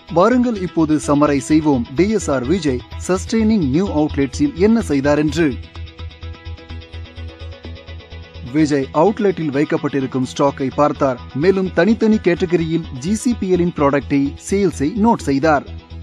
வாருங்கள் இப்போது சமரை செய்வோம் டிஎஸ்ஆர் விஜய் சஸ்டெய்னிங் நியூ அவுட்லெட்ஸில் என்ன செய்தார் என்று விஜய் அவுட்லெட்டில் வைக்கப்பட்டிருக்கும் ஸ்டாக்கை பார்த்தார் மேலும் தனித்தனி கேட்டகரியில் ஜிசிபிஎல்லின் ப்ராடக்டை சேல்ஸை நோட் செய்தார்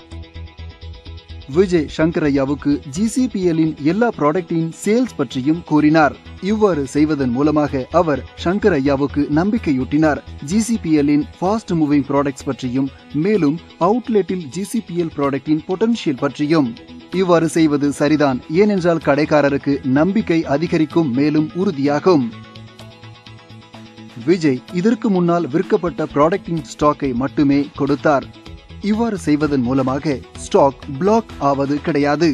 விஜய் சங்கரையாவுக்கு ஜிசிபிஎல்லின் எல்லா ப்ராடக்டின் சேல்ஸ் பற்றியும் கூறினார் இவ்வாறு செய்வதன் மூலமாக அவர் சங்கரையாவுக்கு நம்பிக்கையூட்டினார் ஜிசிபிஎல்லின் ஃபாஸ்ட் மூவிங் ப்ராடக்ட்ஸ் பற்றியும் மேலும் அவுட்லெட்டில் ஜிசிபிஎல் ப்ராடக்டின் பொட்டன்ஷியல் பற்றியும் இவ்வாறு செய்வது சரிதான் ஏனென்றால் கடைக்காரருக்கு நம்பிக்கை அதிகரிக்கும் மேலும் உறுதியாகும் விஜய் இதற்கு முன்னால் விற்கப்பட்ட ப்ராடக்டின் ஸ்டாக்கை மட்டுமே கொடுத்தார் இவ்வாறு செய்வதன் மூலமாக ஸ்டாக் பிளாக் ஆவது கிடையாது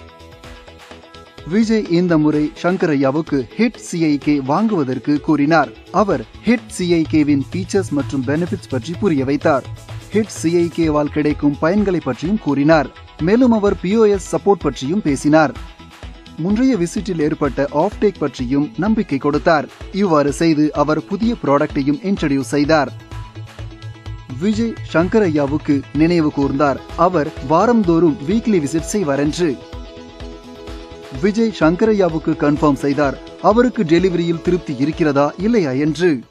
விஜய் இந்த முறை சங்கரையாவுக்கு ஹிட் சிஐகே வாங்குவதற்கு கூறினார் அவர் ஹிட் சிஐகேவின் ஃபீச்சர்ஸ் மற்றும் பெனிஃபிட்ஸ் பற்றி புரிய வைத்தார் ஹிட் சிஐகேவால் கிடைக்கும் பயன்களை பற்றியும் கூறினார் மேலும் அவர் பிஓஎஸ் சப்போர்ட் பற்றியும் பேசினார் முன்றைய விசிட்டில் ஏற்பட்ட ஆஃப்டேக் பற்றியும் நம்பிக்கை கொடுத்தார் இவ்வாறு செய்து அவர் புதிய ப்ராடக்டையும் இன்ட்ரடியூஸ் செய்தார் விஜய் சங்கரையாவுக்கு நினைவு கூர்ந்தார் அவர் வாரந்தோறும் வீக்லி விசிட் செய்வார் என்று விஜய் சங்கரையாவுக்கு கன்ஃபார்ம் செய்தார் அவருக்கு டெலிவரியில் திருப்தி இருக்கிறதா இல்லையா என்று